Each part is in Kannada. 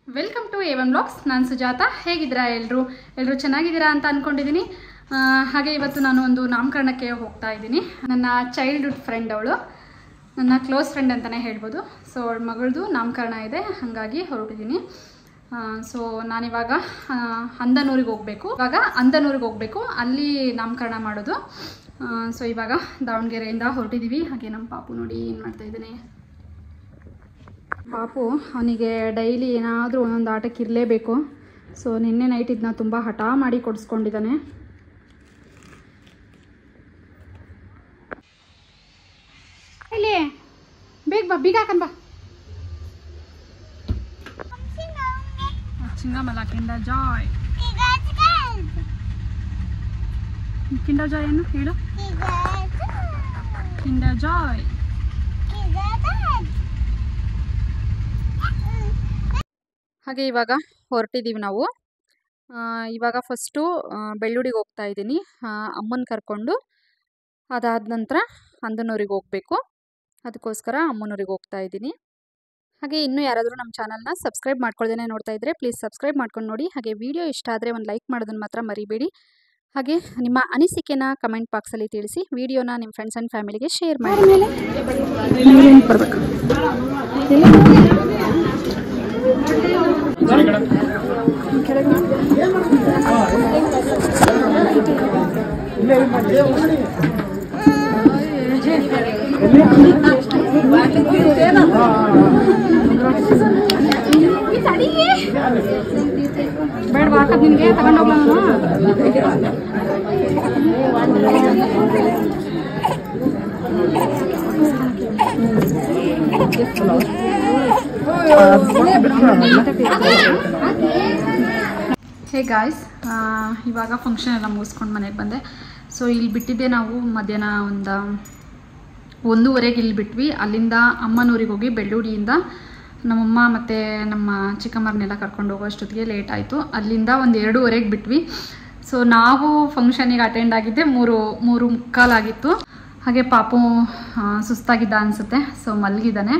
Welcome to A one blogs ನಾನು ಸುಜಾತ ಹೇಗಿದ್ದೀರಾ ಎಲ್ಲರೂ ಎಲ್ಲರೂ ಚೆನ್ನಾಗಿದ್ದೀರಾ ಅಂತ ಅಂದ್ಕೊಂಡಿದ್ದೀನಿ ಆ, ಹಾಗೆ ಇವತ್ತು ನಾನು ಒಂದು ನಾಮಕರಣಕ್ಕೆ ಹೋಗ್ತಾ ಇದ್ದೀನಿ ನನ್ನ ಚೈಲ್ಡ್ಹುಡ್ ಫ್ರೆಂಡ್ ಅವಳು ನನ್ನ ಕ್ಲೋಸ್ ಫ್ರೆಂಡ್ ಅಂತಲೇ ಹೇಳ್ಬೋದು ಸೊ ಅವಳ ಮಗಳದು ನಾಮಕರಣ ಇದೆ ಹಾಗಾಗಿ ಹೊರಟಿದ್ದೀನಿ ಸೊ ನಾನಿವಾಗ ಆ, ಅಂದನೂರಿಗೆ ಹೋಗಬೇಕು ಇವಾಗ ಅಂದನೂರಿಗೆ ಹೋಗಬೇಕು ಅಲ್ಲಿ ನಾಮಕರಣ ಮಾಡೋದು ಸೊ ಇವಾಗ ದಾವಣಗೆರೆಯಿಂದ ಹೊರಟಿದ್ದೀವಿ ಹಾಗೆ ನಮ್ಮ ಪಾಪು ನೋಡಿ ಏನು ಮಾಡ್ತಾ ಇದ್ದಾನೆ ಪಾಪು ಅವನಿಗೆ ಡೈಲಿ ಏನಾದರೂ ಒಂದೊಂದು ಆಟಕ್ಕೆ ಇರಲೇಬೇಕು ಸೊ ನಿನ್ನೆ ನೈಟ್ ಇದನ್ನ ತುಂಬ ಹಠ ಮಾಡಿ ಕೊಡಿಸ್ಕೊಂಡಿದ್ದಾನೆ ಇಲ್ಲಿ ಬೇಗ ಬಾ ಬೀಗ ಹಾಕನ್ ಬಾ ಚಿಂಗಮಲ ಕಿಂಡರ್ ಜಾಯ್ ಕಿಂಡರ್ ಜಾಯ್ ಏನು ಹೇಳು ಕಿಂಡರ್ ಜಾಯ್ ಹಾಗೆ ಇವಾಗ ಹೊರಟಿದ್ದೀವಿ ನಾವು ಆ, ಇವಾಗ ಫಸ್ಟು ಬೆಳ್ಳುಡಿಗೆ ಹೋಗ್ತಾ ಇದ್ದೀನಿ ಅಮ್ಮನ ಕರ್ಕೊಂಡು ಅದಾದ ನಂತರ ಅಂದನೂರಿಗೆ ಹೋಗಬೇಕು ಅದಕ್ಕೋಸ್ಕರ ಅಮ್ಮನೂರಿಗೆ ಹೋಗ್ತಾ ಇದ್ದೀನಿ ಹಾಗೆ ಇನ್ನೂ ಯಾರಾದರೂ ನಮ್ಮ ಚಾನಲ್ನ ಸಬ್ಸ್ಕ್ರೈಬ್ ಮಾಡ್ಕೊಳ್ದೇ ನೋಡ್ತಾ ಇದ್ದರೆ ಪ್ಲೀಸ್ ಸಬ್ಸ್ಕ್ರೈಬ್ ಮಾಡ್ಕೊಂಡು ನೋಡಿ ಹಾಗೆ ವಿಡಿಯೋ ಇಷ್ಟ ಆದರೆ ಒಂದು ಲೈಕ್ ಮಾಡೋದನ್ನು ಮಾತ್ರ ಮರಿಬೇಡಿ ಹಾಗೆ ನಿಮ್ಮ ಅನಿಸಿಕೆನ ಕಮೆಂಟ್ ಬಾಕ್ಸಲ್ಲಿ ತಿಳಿಸಿ ವಿಡಿಯೋನ ನಿಮ್ಮ ಫ್ರೆಂಡ್ಸ್ ಆ್ಯಂಡ್ ಫ್ಯಾಮಿಲಿಗೆ ಶೇರ್ ಮಾಡಿ ಬರಬೇಕು ಬೇಡ ಹಾಕದ್ ನಿನಗೆ ತಗೊಂಡೋಗ್ಲ ನಾನು ಹೇ ಗಾಯ್ಸ್ ಇವಾಗ ಫಂಕ್ಷನ್ ಎಲ್ಲ ಮುಗಿಸ್ಕೊಂಡು ಮನೆಗೆ ಬಂದೆ ಸೊ ಇಲ್ಲಿ ಬಿಟ್ಟಿದ್ದೆ ನಾವು ಮಧ್ಯಾಹ್ನ ಒಂದು ಒಂದೂವರೆಗೆ ಇಲ್ಲಿ ಬಿಟ್ವಿ ಅಲ್ಲಿಂದ ಅಮ್ಮನೂರಿಗೆ ಹೋಗಿ ಬೆಳ್ಳೂಡಿಯಿಂದ ನಮ್ಮಮ್ಮ ಮತ್ತು ನಮ್ಮ ಚಿಕ್ಕಮ್ಮರನ್ನೆಲ್ಲ ಕರ್ಕೊಂಡು ಹೋಗೋ ಅಷ್ಟೊತ್ತಿಗೆ ಲೇಟ್ ಆಯಿತು ಅಲ್ಲಿಂದ ಒಂದು ಎರಡೂವರೆಗೆ ಬಿಟ್ವಿ ಸೊ ನಾವು ಫಂಕ್ಷನಿಗೆ ಅಟೆಂಡ್ ಆಗಿದ್ದೆ ಮೂರು ಮೂರು ಮುಕ್ಕಾಲಾಗಿತ್ತು ಹಾಗೆ ಪಾಪು ಆ, ಸುಸ್ತಾಗಿದ್ದ ಅನಿಸುತ್ತೆ ಸೊ ಮಲಗಿದ್ದಾನೆ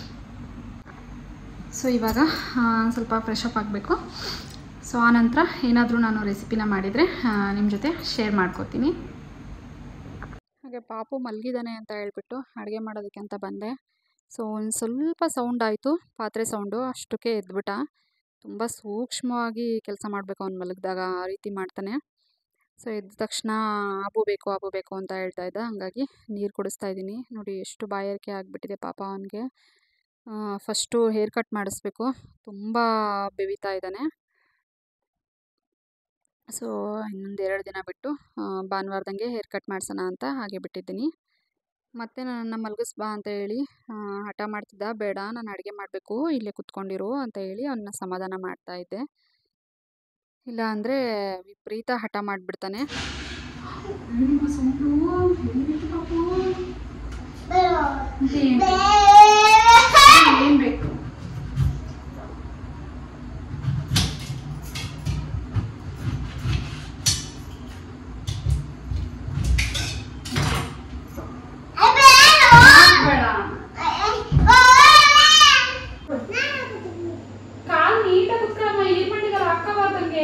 ಸೊ ಇವಾಗ ಆ, ಸ್ವಲ್ಪ ಫ್ರೆಶ್ ಅಪ್ ಆಗಬೇಕು ಸೊ ಆನಂತರ ಏನಾದರೂ ನಾನು ರೆಸಿಪಿನ ಮಾಡಿದರೆ ನಿಮ್ಮ ಜೊತೆ ಶೇರ್ ಮಾಡ್ಕೋತೀನಿ ಹಾಗೆ ಪಾಪು ಮಲಗಿದ್ದಾನೆ ಅಂತ ಹೇಳ್ಬಿಟ್ಟು ಅಡುಗೆ ಮಾಡೋದಕ್ಕೆ ಅಂತ ಬಂದೆ ಸೊ ಒಂದು ಸ್ವಲ್ಪ ಸೌಂಡ್ ಆಯಿತು ಪಾತ್ರೆ ಸೌಂಡು ಅಷ್ಟಕ್ಕೆ ಎದ್ಬಿಟ್ಟ ತುಂಬ ಸೂಕ್ಷ್ಮವಾಗಿ ಕೆಲಸ ಮಾಡಬೇಕು ಅವ್ನು ಮಲಗಿದಾಗ ಆ ರೀತಿ ಮಾಡ್ತಾನೆ ಸೊ ಎದ್ದ ತಕ್ಷಣ ಆಬು ಬೇಕು ಆಬು ಬೇಕು ಅಂತ ಹೇಳ್ತಾ ಇದ್ದ ಹಾಗಾಗಿ ನೀರು ಕುಡಿಸ್ತಾ ಇದ್ದೀನಿ ನೋಡಿ ಎಷ್ಟು ಬಾಯಾರಿಕೆ ಆಗಿಬಿಟ್ಟಿದೆ ಪಾಪ ಅವನಿಗೆ ಫಸ್ಟು ಹೇರ್ ಕಟ್ ಮಾಡಿಸ್ಬೇಕು ತುಂಬ ಬೆವಿತಾ ಇದ್ದಾನೆ ಸೊ ಇನ್ನೊಂದು ಎರಡು ದಿನ ಬಿಟ್ಟು ಆ, ಭಾನುವಾರದಂಗೆ ಹೇರ್ ಕಟ್ ಮಾಡ್ಸೋಣ ಅಂತ ಹಾಗೆ ಬಿಟ್ಟಿದ್ದೀನಿ ಮತ್ತೆ ನನ್ನ ಮಲಗಿಸ್ ಬಾ ಅಂತ ಹೇಳಿ ಆ, ಹಠ ಮಾಡ್ತಿದ್ದ ಬೇಡ ನಾನು ಅಡುಗೆ ಮಾಡಬೇಕು ಇಲ್ಲೇ ಕುತ್ಕೊಂಡಿರು ಅಂತ ಹೇಳಿ ಅವನ್ನ ಸಮಾಧಾನ ಮಾಡ್ತಾ ಇದ್ದೆ ಇಲ್ಲ ಅಂದರೆ ವಿಪರೀತ ಹಠ ಮಾಡಿಬಿಡ್ತಾನೆ ಏನು ಬೇಕು ಬೇಡ ಕಾಲ್ ನೀಟಾಗಿ ಕುತ್ಕೊಳ್ಳಮ್ಮ ಈ ಮಣ್ಣಿಗೆಲ್ಲ ಹಾಕಬಾರ್ದಂಗೆ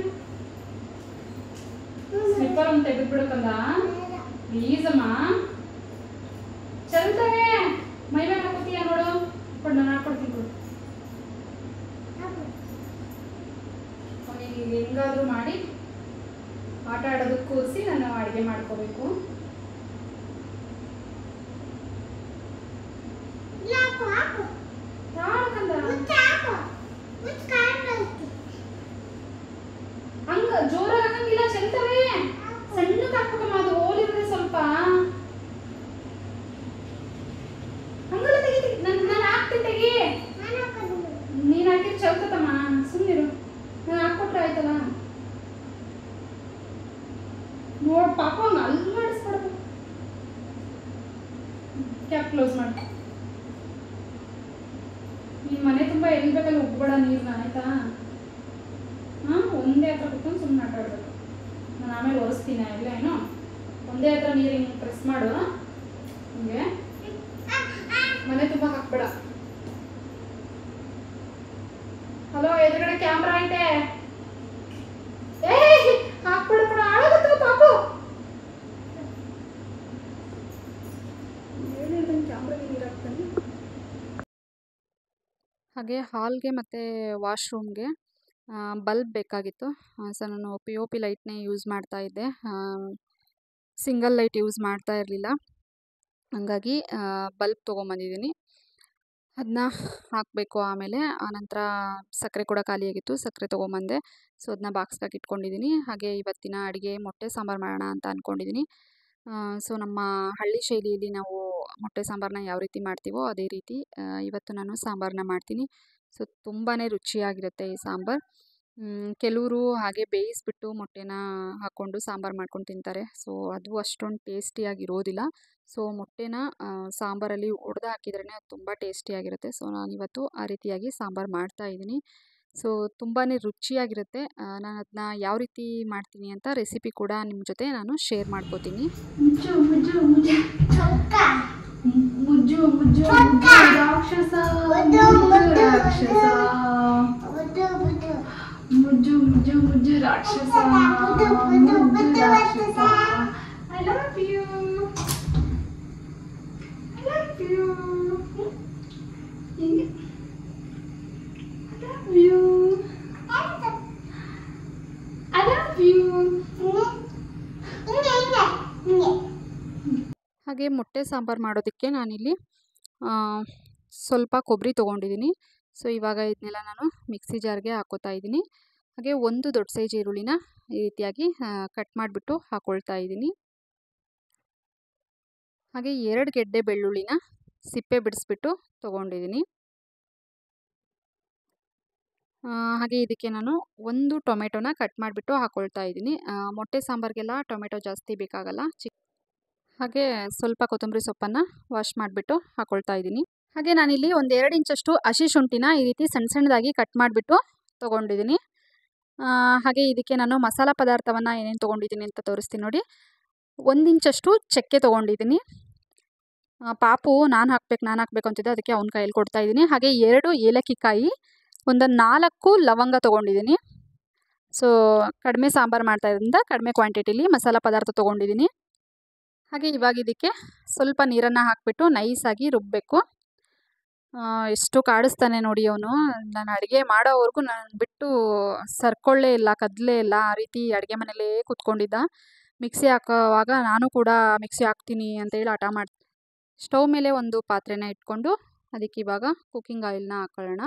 ಸ್ಲಿಪ್ಪರ್ ಒಂದು ತೆಗೆದು ಬಿಡಕ್ಕಲ್ಲ ಪ್ಲೀಸ್ ಅಮ್ಮ ಚಲ್ತಾರೆ ಮೈ ಮೇಲೆ ಹಾಕೋತೀಯ ನೋಡು ಕೊಡು ನಾನು ಹಾಕೊಡ್ತೀನಿ ಕೊಡು ಅವನಿಗೆ ಹೆಂಗಾದ್ರೂ ಮಾಡಿ ಆಟ ಆಡೋದಕ್ಕೆ ಕೂರಿಸಿ ನಾನು ಅಡುಗೆ ಮಾಡ್ಕೋಬೇಕು ಯಾಕಂದ ಹಂಗ ಜೋರಾಗಿ ಹಾಕಂಗಿಲ್ಲ ಚೆಲ್ತವೆ ಸಣ್ಣಕ್ಕೆ ಹಾಕ್ಬೇಕಮ್ಮ ಅದು ಹೋಲಿದ್ರೆ ಸ್ವಲ್ಪ ಹಂಗಲ್ಲ ತೆಗಿ ನಾನು ನಾನು ಹಾಕ್ತೀನಿ ತೆಗಿ ನೀನು ಹಾಕಿದ್ರೆ ಚಲ್ತತಮ್ಮ ಸುಮ್ಮನಿರು ನಾನು ಹಾಕ್ಕೊಟ್ರೆ ಆಯ್ತಲ್ಲ ನೋಡ್ ಪಾಪ ಹಂಗ ಅಲ್ಲಾಡಿಸ್ಬಾರ್ದು ಕ್ಯಾಪ್ ಕ್ಲೋಸ್ ಮಾಡಿ ನಿನ್ ಮನೆ ತುಂಬಾ ಎಲ್ಲಿ ಬೇಕಲ್ಲಿ ಉಗ್ಬೇಡ ನೀರ್ನ ಆಯ್ತಾ ಹಾ ಒಂದೇ ಹತ್ರ ಕುತ್ಕೊಂಡು ಸುಮ್ಮನೆ ಆಟ ಆಡ್ಬೇಕು ನಾನು ಆಮೇಲೆ ಒರೆಸ್ತೀನಿ ಇಲ್ಲ ಏನು ಒಂದೇ ಹತ್ರ ನೀರು ಹಿಂಗೆ ಪ್ರೆಸ್ ಮಾಡು ಹಿಂಗೆ ಮನೆ ತುಂಬ ಹಾಕ್ಬೇಡ ಹಲೋ ಎದುರುಗಡೆ ಕ್ಯಾಮ್ರಾ ಐತೆ ಏಯ್ ಹಾಕ್ಬಿಡು ಕಣ ಹಾಳಾಗುತ್ತೆ ಪಾಪು ಹಾಗೆ ಹಾಲ್ಗೆ ಮತ್ತು ವಾಶ್ರೂಮ್ಗೆ ಬಲ್ಬ್ ಬೇಕಾಗಿತ್ತು ಸೊ ನಾನು ಪಿ ಒ ಪಿ ಲೈಟ್ನೇ ಯೂಸ್ ಮಾಡ್ತಾ ಇದ್ದೆ ಸಿಂಗಲ್ ಲೈಟ್ ಯೂಸ್ ಮಾಡ್ತಾ ಇರಲಿಲ್ಲ ಹಂಗಾಗಿ ಬಲ್ಬ್ ತೊಗೊಂಬಂದಿದ್ದೀನಿ ಅದನ್ನ ಹಾಕಬೇಕು ಆಮೇಲೆ ಆನಂತರ ಸಕ್ಕರೆ ಕೂಡ ಖಾಲಿಯಾಗಿತ್ತು ಸಕ್ಕರೆ ತೊಗೊಂಬಂದೆ ಸೊ ಅದನ್ನ ಬಾಕ್ಸ್ಗಾಗಿ ಇಟ್ಕೊಂಡಿದ್ದೀನಿ ಹಾಗೆ ಇವತ್ತಿನ ಅಡುಗೆ ಮೊಟ್ಟೆ ಸಾಂಬಾರು ಮಾಡೋಣ ಅಂತ ಅಂದ್ಕೊಂಡಿದ್ದೀನಿ ಸೊ ನಮ್ಮ ಹಳ್ಳಿ ಶೈಲಿಯಲ್ಲಿ ನಾವು ಮೊಟ್ಟೆ ಸಾಂಬಾರನ್ನ ಯಾವ ರೀತಿ ಮಾಡ್ತೀವೋ ಅದೇ ರೀತಿ ಆ, ಇವತ್ತು ನಾನು ಸಾಂಬಾರನ್ನ ಮಾಡ್ತೀನಿ ಸೊ ತುಂಬಾ ರುಚಿಯಾಗಿರುತ್ತೆ ಈ ಸಾಂಬಾರು ಕೆಲವರು ಹಾಗೆ ಬೇಯಿಸ್ಬಿಟ್ಟು ಮೊಟ್ಟೆನ ಹಾಕ್ಕೊಂಡು ಸಾಂಬಾರು ಮಾಡ್ಕೊಂಡು ತಿಂತಾರೆ ಸೊ ಅದು ಅಷ್ಟೊಂದು ಟೇಸ್ಟಿಯಾಗಿರೋದಿಲ್ಲ ಸೊ ಮೊಟ್ಟೆನ ಆ, ಸಾಂಬಾರಲ್ಲಿ ಒಡೆದು ಹಾಕಿದ್ರೇ ಅದು ತುಂಬ ಟೇಸ್ಟಿಯಾಗಿರುತ್ತೆ ಸೊ ನಾನಿವತ್ತು ಆ ರೀತಿಯಾಗಿ ಸಾಂಬಾರು ಮಾಡ್ತಾ ಇದ್ದೀನಿ ಸೊ ತುಂಬಾ ರುಚಿಯಾಗಿರುತ್ತೆ ಆ, ನಾನು ಅದನ್ನ ಯಾವ ರೀತಿ ಮಾಡ್ತೀನಿ ಅಂತ ರೆಸಿಪಿ ಕೂಡ ನಿಮ್ಮ ಜೊತೆ ನಾನು ಶೇರ್ ಮಾಡ್ಕೋತೀನಿ ಮುಜ್ಜು ಮುಜ್ಜು ಮುಜ್ಜು ಚೊಕ್ಕ ಮುಜ್ಜು ಮುಜ್ಜು ಚೊಕ್ಕ. ಮುಜ್ಜು ರಾಕ್ಷಸ ಮುದ್ದು, ಮುದ್ದು, ರಾಕ್ಷಸ ಬುದ್ದು ಬುದ್ದು ಮುಜ್ಜು ಮುಜ್ಜು ಮುಜ್ಜು ರಾಕ್ಷಸ ಮುದ್ದು, ಮುದ್ದು, ಮುದ್ದು ರಾಕ್ಷಸ ರಾಕ್ಷಸ. I love you I love you I love you I love you ಹಿಂಗೆ ಹಿಂಗೆ ಹಿಂಗೆ ಹಾಗೆ ಮೊಟ್ಟೆ ಸಾಂಬಾರು ಮಾಡೋದಕ್ಕೆ ನಾನಿಲ್ಲಿ ಆ, ಸ್ವಲ್ಪ ಕೊಬ್ಬರಿ ತೊಗೊಂಡಿದ್ದೀನಿ ಸೊ ಇವಾಗ ಇದನ್ನೆಲ್ಲ ನಾನು ಮಿಕ್ಸಿ ಜಾರ್ಗೆ ಹಾಕೋತಾ ಇದ್ದೀನಿ ಹಾಗೆ ಒಂದು ದೊಡ್ಡ ಸೈಜ್ ಈರುಳ್ಳಿನ ಈ ರೀತಿಯಾಗಿ ಕಟ್ ಮಾಡಿಬಿಟ್ಟು ಹಾಕೊಳ್ತಾ ಇದ್ದೀನಿ ಹಾಗೆ ಎರಡು ಗೆಡ್ಡೆ ಬೆಳ್ಳುಳ್ಳಿನ ಸಿಪ್ಪೆ ಬಿಡಿಸ್ಬಿಟ್ಟು ತೊಗೊಂಡಿದ್ದೀನಿ ಆ, ಹಾಗೆ ಇದಕ್ಕೆ ನಾನು ಒಂದು ಟೊಮೆಟೊನ ಕಟ್ ಮಾಡಿಬಿಟ್ಟು ಹಾಕೊಳ್ತಾ ಇದ್ದೀನಿ ಆ, ಮೊಟ್ಟೆ ಸಾಂಬಾರಿಗೆಲ್ಲ ಟೊಮೆಟೊ ಜಾಸ್ತಿ ಬೇಕಾಗಲ್ಲ ಚಿಕ್ಕ ಹಾಗೆ ಸ್ವಲ್ಪ ಕೊತ್ತಂಬರಿ ಸೊಪ್ಪನ್ನು ವಾಶ್ ಮಾಡಿಬಿಟ್ಟು ಹಾಕೊಳ್ತಾ ಇದ್ದೀನಿ ಹಾಗೆ ನಾನಿಲ್ಲಿ ಒಂದು ಎರಡು ಇಂಚಷ್ಟು ಹಸಿ ಶುಂಠಿನ ಈ ರೀತಿ ಸಣ್ಣ ಸಣ್ಣದಾಗಿ ಕಟ್ ಮಾಡಿಬಿಟ್ಟು ತೊಗೊಂಡಿದ್ದೀನಿ ಆ, ಹಾಗೆ ಇದಕ್ಕೆ ನಾನು ಮಸಾಲ ಪದಾರ್ಥವನ್ನು ಏನೇನು ತೊಗೊಂಡಿದ್ದೀನಿ ಅಂತ ತೋರಿಸ್ತೀನಿ ನೋಡಿ ಒಂದು ಇಂಚಷ್ಟು ಚಕ್ಕೆ ತೊಗೊಂಡಿದ್ದೀನಿ ಆ, ಪಾಪು ನಾನು ಹಾಕ್ಬೇಕು ನಾನು ಹಾಕ್ಬೇಕು ಅಂತಿದ್ದೆ ಅದಕ್ಕೆ ಅವ್ನ ಕೈಯಲ್ಲಿ ಕೊಡ್ತಾ ಇದ್ದೀನಿ ಹಾಗೆ ಎರಡು ಏಲಕ್ಕಿ ಕಾಯಿ ಒಂದು ನಾಲ್ಕು ಲವಂಗ ತೊಗೊಂಡಿದ್ದೀನಿ ಸೊ ಕಡಿಮೆ ಸಾಂಬಾರು ಮಾಡ್ತಾ ಇರೋದ್ರಿಂದ ಕಡಿಮೆ ಕ್ವಾಂಟಿಟಿಲಿ ಮಸಾಲ ಪದಾರ್ಥ ತೊಗೊಂಡಿದ್ದೀನಿ ಹಾಗೆ ಇವಾಗ ಇದಕ್ಕೆ ಸ್ವಲ್ಪ ನೀರನ್ನು ಹಾಕಿಬಿಟ್ಟು ನೈಸಾಗಿ ರುಬ್ಬಬೇಕು ಆ, ಎಷ್ಟು ಕಾಡಿಸ್ತಾನೆ ನೋಡಿ ಅವನು ನಾನು ಅಡುಗೆ ಮಾಡೋವರೆಗೂ ನಾನು ಬಿಟ್ಟು ಸರ್ಕೊಳ್ಳೇ ಇಲ್ಲ ಕದಲೇ ಇಲ್ಲ ಆ ರೀತಿ ಅಡುಗೆ ಮನೇಲೇ ಕೂತ್ಕೊಂಡಿದ್ದ ಮಿಕ್ಸಿ ಹಾಕೋವಾಗ ನಾನು ಕೂಡ ಮಿಕ್ಸಿ ಹಾಕ್ತೀನಿ ಅಂತೇಳಿ ಹಠ ಮಾಡಿ ಸ್ಟವ್ ಮೇಲೆ ಒಂದು ಪಾತ್ರೆನ ಇಟ್ಕೊಂಡು ಅದಕ್ಕೆ ಇವಾಗ ಕುಕ್ಕಿಂಗ್ ಆಯಿಲ್ನ ಹಾಕೊಳ್ಳೋಣ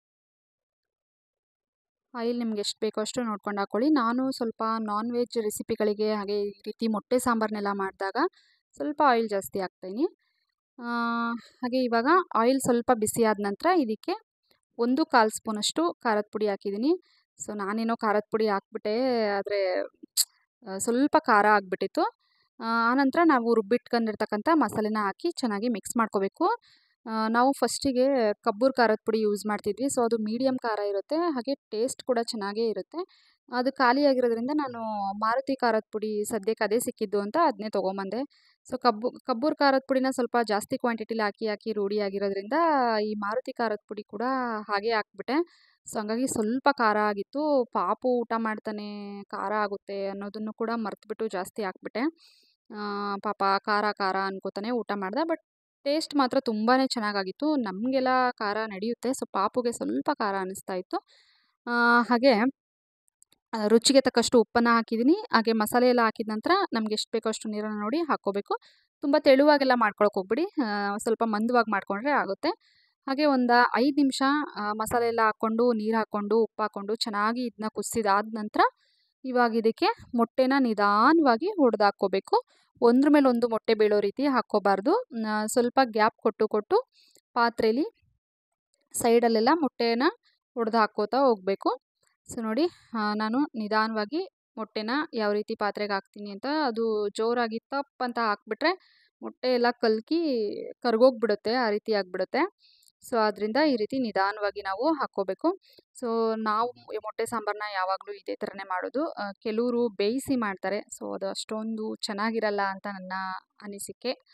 ಆಯಿಲ್ ನಿಮ್ಗೆ ಎಷ್ಟು ಬೇಕೋ ಅಷ್ಟು ನೋಡ್ಕೊಂಡು ಹಾಕ್ಕೊಳ್ಳಿ ನಾನು ಸ್ವಲ್ಪ ನಾನ್ ವೆಜ್ ರೆಸಿಪಿಗಳಿಗೆ ಹಾಗೆ ಈ ರೀತಿ ಮೊಟ್ಟೆ ಸಾಂಬಾರನ್ನೆಲ್ಲ ಮಾಡಿದಾಗ ಸ್ವಲ್ಪ ಆಯಿಲ್ ಜಾಸ್ತಿ ಹಾಕ್ತೀನಿ ಆ, ಹಾಗೆ ಇವಾಗ ಆಯಿಲ್ ಸ್ವಲ್ಪ ಬಿಸಿ ಆದ ನಂತರ ಇದಕ್ಕೆ ಒಂದು ಕಾಲು ಸ್ಪೂನಷ್ಟು ಖಾರದ ಪುಡಿ ಹಾಕಿದ್ದೀನಿ ಸೊ ನಾನೇನೋ ಖಾರದ ಪುಡಿ ಹಾಕ್ಬಿಟ್ಟೆ ಆದರೆ ಸ್ವಲ್ಪ ಖಾರ ಆಗಿಬಿಟ್ಟಿತ್ತು ಆನಂತರ ನಾವು ರುಬ್ಬಿಟ್ಕೊಂಡಿರ್ತಕ್ಕಂಥ ಮಸಾಲೆನ ಹಾಕಿ ಚೆನ್ನಾಗಿ ಮಿಕ್ಸ್ ಮಾಡ್ಕೋಬೇಕು ಆ, ನಾವು ಫಸ್ಟಿಗೆ ಕಬ್ಬೂರ್ ಖಾರದ ಪುಡಿ ಯೂಸ್ ಮಾಡ್ತಿದ್ವಿ ಸೊ ಅದು ಮೀಡಿಯಮ್ ಖಾರ ಇರುತ್ತೆ ಹಾಗೆ ಟೇಸ್ಟ್ ಕೂಡ ಚೆನ್ನಾಗೇ ಇರುತ್ತೆ ಅದು ಖಾಲಿಯಾಗಿರೋದ್ರಿಂದ ನಾನು ಮಾರುತಿ ಖಾರದ ಪುಡಿ ಸದ್ಯಕ್ಕೆ ಅದೇ ಸಿಕ್ಕಿದ್ದು ಅಂತ ಅದನ್ನೇ ತೊಗೊಂಬಂದೆ ಸೊ ಕಬ್ಬು ಕಬ್ಬೂರ್ ಖಾರದ ಪುಡಿನ ಸ್ವಲ್ಪ ಜಾಸ್ತಿ ಕ್ವಾಂಟಿಟಿಲಿ ಹಾಕಿ ಹಾಕಿ ರೂಢಿ ಆಗಿರೋದ್ರಿಂದ ಈ ಮಾರುತಿ ಖಾರದ ಪುಡಿ ಕೂಡ ಹಾಗೆ ಹಾಕ್ಬಿಟ್ಟೆ ಸೊ ಹಂಗಾಗಿ ಸ್ವಲ್ಪ ಖಾರ ಆಗಿತ್ತು ಪಾಪು ಊಟ ಮಾಡ್ತಾನೆ ಖಾರ ಆಗುತ್ತೆ ಅನ್ನೋದನ್ನು ಕೂಡ ಮರ್ತುಬಿಟ್ಟು ಜಾಸ್ತಿ ಹಾಕ್ಬಿಟ್ಟೆ ಆ, ಪಾಪ ಖಾರ ಖಾರ ಅನ್ಕೋತಾನೆ ಊಟ ಮಾಡ್ದೆ ಬಟ್ ಟೇಸ್ಟ್ ಮಾತ್ರ ತುಂಬಾ ಚೆನ್ನಾಗಾಗಿತ್ತು ನಮಗೆಲ್ಲ ಖಾರ ನಡೆಯುತ್ತೆ ಸೊ ಪಾಪುಗೆ ಸ್ವಲ್ಪ ಖಾರ ಅನ್ನಿಸ್ತಾ ಇತ್ತು ಆ, ಹಾಗೆ ಆ, ರುಚಿಗೆ ತಕ್ಕಷ್ಟು ಉಪ್ಪನ್ನು ಹಾಕಿದ್ದೀನಿ ಹಾಗೆ ಮಸಾಲೆ ಎಲ್ಲ ಹಾಕಿದ ನಂತರ ನಮ್ಗೆ ಎಷ್ಟು ಬೇಕೋ ಅಷ್ಟು ನೀರನ್ನು ನೋಡಿ ಹಾಕ್ಕೋಬೇಕು ತುಂಬ ತೆಳುವಾಗೆಲ್ಲ ಮಾಡ್ಕೊಳಕ್ಕೆ ಹೋಗ್ಬಿಡಿ ಆ, ಸ್ವಲ್ಪ ಮಂದವಾಗಿ ಮಾಡ್ಕೊಂಡ್ರೆ ಆಗುತ್ತೆ ಹಾಗೆ ಒಂದು ಐದು ನಿಮಿಷ ಮಸಾಲೆ ಎಲ್ಲ ಹಾಕ್ಕೊಂಡು ನೀರು ಹಾಕ್ಕೊಂಡು ಉಪ್ಪು ಹಾಕ್ಕೊಂಡು ಚೆನ್ನಾಗಿ ಇದನ್ನ ಕುದಿಸಿದಾದ ನಂತರ ಇವಾಗ ಇದಕ್ಕೆ ಮೊಟ್ಟೆನ ನಿಧಾನವಾಗಿ ಹೊಡೆದು ಹಾಕ್ಕೋಬೇಕು ಒಂದ್ರ ಮೇಲೆ ಒಂದು ಮೊಟ್ಟೆ ಬೀಳೋ ರೀತಿ ಹಾಕ್ಕೋಬಾರ್ದು ನ- ಸ್ವಲ್ಪ ಗ್ಯಾಪ್ ಕೊಟ್ಟು ಕೊಟ್ಟು ಪಾತ್ರೆಯಲ್ಲಿ ಸೈಡಲ್ಲೆಲ್ಲ ಮೊಟ್ಟೆನ ಹೊಡೆದು ಹಾಕ್ಕೋತಾ ಹೋಗಬೇಕು ಸೊ ನೋಡಿ ಆ, ನಾನು ನಿಧಾನವಾಗಿ ಮೊಟ್ಟೆನ ಯಾವ ರೀತಿ ಪಾತ್ರೆಗೆ ಹಾಕ್ತೀನಿ ಅಂತ ಅದು ಜೋರಾಗಿ ತಪ್ ಅಂತ ಹಾಕ್ಬಿಟ್ರೆ ಮೊಟ್ಟೆ ಎಲ್ಲ ಕಲ್ಕಿ ಕರ್ಗೋಗ್ಬಿಡುತ್ತೆ ಆ ರೀತಿ ಆಗಿಬಿಡುತ್ತೆ ಸೊ ಅದರಿಂದ ಈ ರೀತಿ ನಿಧಾನವಾಗಿ ನಾವು ಹಾಕ್ಕೋಬೇಕು ಸೊ ನಾವು ಈ ಮೊಟ್ಟೆ ಸಾಂಬಾರನ್ನ ಯಾವಾಗಲೂ ಇದೇ ಥರನೇ ಮಾಡೋದು ಕೆಲವರು ಬೇಯಿಸಿ ಮಾಡ್ತಾರೆ ಸೊ ಅದು ಅಷ್ಟೊಂದು ಚೆನ್ನಾಗಿರಲ್ಲ ಅಂತ ನನ್ನ ಅನಿಸಿಕೆ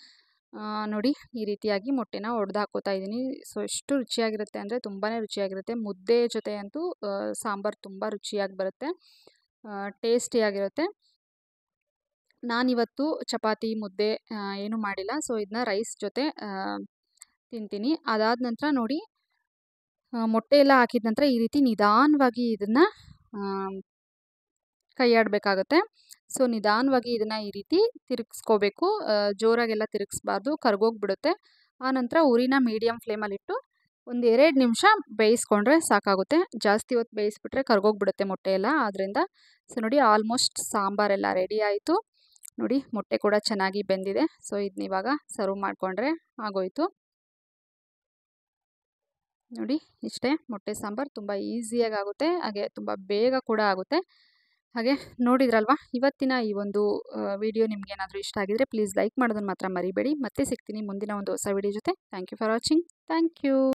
ಆ, ನೋಡಿ ಈ ರೀತಿಯಾಗಿ ಮೊಟ್ಟೆನ ಒಡೆದು ಹಾಕೋತಾ ಇದ್ದೀನಿ ಸೊ ಎಷ್ಟು ರುಚಿಯಾಗಿರುತ್ತೆ ಅಂದರೆ ತುಂಬಾ ರುಚಿಯಾಗಿರುತ್ತೆ ಮುದ್ದೆ ಜೊತೆ ಅಂತೂ ಆ, ಸಾಂಬಾರು ತುಂಬ ರುಚಿಯಾಗಿ ಬರುತ್ತೆ ಟೇಸ್ಟಿಯಾಗಿರುತ್ತೆ ನಾನಿವತ್ತು ಚಪಾತಿ ಮುದ್ದೆ ಆ, ಏನೂ ಮಾಡಿಲ್ಲ ಸೊ ಇದನ್ನ ರೈಸ್ ಜೊತೆ ಆ, ತಿಂತೀನಿ ಅದಾದ ನಂತರ ನೋಡಿ ಆ, ಮೊಟ್ಟೆ ಎಲ್ಲ ಹಾಕಿದ ನಂತರ ಈ ರೀತಿ ನಿಧಾನವಾಗಿ ಇದನ್ನು ಕೈಯಾಡಬೇಕಾಗತ್ತೆ ಸೊ ನಿಧಾನವಾಗಿ ಇದನ್ನು ಈ ರೀತಿ ತಿರುಗಿಸ್ಕೋಬೇಕು ಜೋರಾಗೆಲ್ಲ ತಿರುಗಿಸ್ಬಾರ್ದು ಕರ್ಗೋಗ್ಬಿಡುತ್ತೆ ಆನಂತರ ಉರಿನ ಮೀಡಿಯಮ್ ಫ್ಲೇಮಲ್ಲಿಟ್ಟು ಒಂದು ಎರಡು ನಿಮಿಷ ಬೇಯಿಸ್ಕೊಂಡ್ರೆ ಸಾಕಾಗುತ್ತೆ ಜಾಸ್ತಿ ಹೊತ್ತು ಬೇಯಿಸ್ಬಿಟ್ರೆ ಕರ್ಗೋಗ್ಬಿಡುತ್ತೆ ಮೊಟ್ಟೆ ಎಲ್ಲ ಆದ್ದರಿಂದ ಸೊ ನೋಡಿ ಆಲ್ಮೋಸ್ಟ್ ಸಾಂಬಾರೆಲ್ಲ ರೆಡಿ ಆಯಿತು ನೋಡಿ ಮೊಟ್ಟೆ ಕೂಡ ಚೆನ್ನಾಗಿ ಬೆಂದಿದೆ ಸೊ ಇದನ್ನ ಇವಾಗ ಸರ್ವ್ ಮಾಡಿಕೊಂಡ್ರೆ ಆಗೋಯ್ತು ನೋಡಿ ಇಷ್ಟೇ ಮೊಟ್ಟೆ ಸಾಂಬಾರು ತುಂಬ ಈಸಿಯಾಗಿ ಆಗುತ್ತೆ ಹಾಗೆ ತುಂಬ ಬೇಗ ಕೂಡ ಆಗುತ್ತೆ ಹಾಗೆ ನೋಡಿದ್ರಲ್ವಾ ಇವತ್ತಿನ ಈ ಒಂದು ವಿಡಿಯೋ ನಿಮ್ಗೇನಾದರೂ ಇಷ್ಟ ಆಗಿದರೆ ಪ್ಲೀಸ್ ಲೈಕ್ ಮಾಡೋದನ್ನು ಮಾತ್ರ ಮರಿಬೇಡಿ ಮತ್ತೆ ಸಿಗ್ತೀನಿ ಮುಂದಿನ ಒಂದು ಹೊಸ ವಿಡಿಯೋ ಜೊತೆ thank you for watching thank you